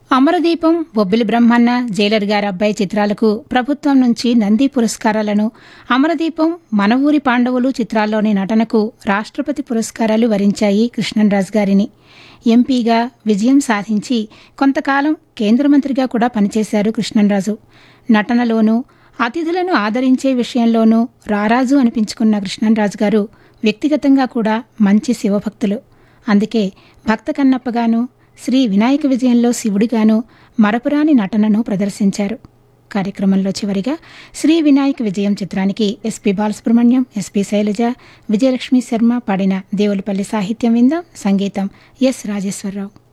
అమరదీపం Bobbili Brahmanna Jailer గారి అబ్బాయి చిత్రాలకు ప్రభుత్వం నుంచి నంది పురస్కారాలను అమరదీపం మన ఊరి పాండవులు చిత్రాల్లోని నటనకు రాష్ట్రపతి పురస్కారాలు వరించాయి కృష్ణన్రాజు గారిని ఎంపీగా విజయం సాధించి కొంతకాలం కేంద్ర మంత్రిగా కూడా పనిచేశారు కృష్ణన్రాజు నటనలోనూ అతిథులను ఆదరించే విషయంలోనూ రారాజు అనిపించుకున్న కృష్ణన్రాజు గారు వ్యక్తిగతంగా కూడా మంచి శివభక్తులు అందుకే భక్త కన్నప్పగాను శ్రీ వినాయక విజయంలో శివుడిగాను మరపురాని నటనను ప్రదర్శించారు కార్యక్రమంలో చివరిగా శ్రీ వినాయక విజయం చిత్రానికి ఎస్పీ బాలసుబ్రహ్మణ్యం ఎస్పీ శైలజ విజయలక్ష్మి శర్మ పాడిన దేవులపల్లి సాహిత్యం విందాం సంగీతం ఎస్ రాజేశ్వరరావు